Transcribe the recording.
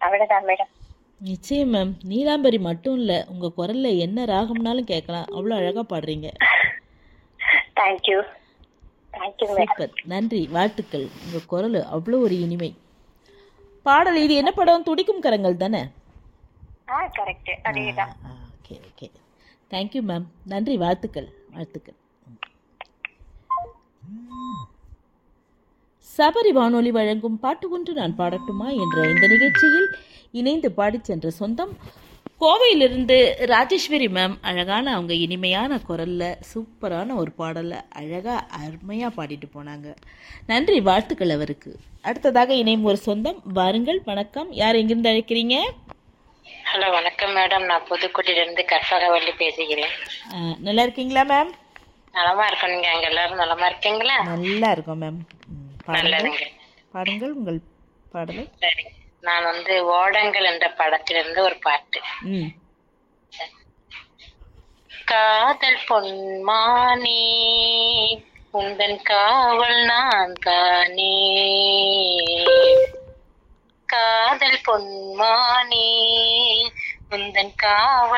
அவ்வளவுதான் மேடம் நிச்சயம் மேம் நீலாம்பரி மட்டும் இல்லை உங்கள் குரலில் என்ன ராகம்னாலும் கேட்கலாம் அவ்வளோ அழகாக பாடுறீங்க தேங்க்யூ தேங்க்யூ மேடம் சூப்பர் நன்றி வாழ்த்துக்கள் உங்கள் குரல் அவ்வளோ ஒரு இனிமை பாடல் இது என்ன படம் துடிக்கும் கரங்கள் தானே ஆ கரெக்ட் அதேதான் ஓகே ஓகே தேங்க்யூ மேம் நன்றி வாழ்த்துக்கள் வாழ்த்துக்கள் சபரி வானொலி வழங்கும் பாட்டு ஒன்று நான் பாடட்டுமா என்ற இந்த நிகழ்ச்சியில் இணைந்து பாடிச் சென்ற சொந்தம் கோவையிலிருந்து ராஜேஸ்வரி மேம் அழகான அவங்க இனிமையான குரல்ல சூப்பரான ஒரு பாடல்ல அழகா அருமையா பாடிட்டு போனாங்க நன்றி வாழ்த்துக்கள் அவருக்கு அடுத்ததாக இணையும் ஒரு சொந்தம் வாருங்கள் வணக்கம் யார் எங்கிருந்து அழைக்கிறீங்க ஹலோ வணக்கம் மேடம் நான் புதுக்கோட்டையில இருந்து கற்பகவல்லி பேசுகிறேன் ஆ, நல்லா இருக்கீங்களா மேம் நலமா இருக்கோம் நீங்க அங்க எல்லாரும் நலமா இருக்கீங்களா நல்லா இருக்கோம் மேம் ம், பாடுங்கள் நல்லதுங்க பாடுங்கள் உங்கள் பாடலை சரி நான் வந்து ஓடங்கள் என்ற படத்திலிருந்து ஒரு பாட்டு ம் காதல் பொன்மானே உந்தன் காவல் நான் தானே காதல் பொன்மானே உந்தன் காவல்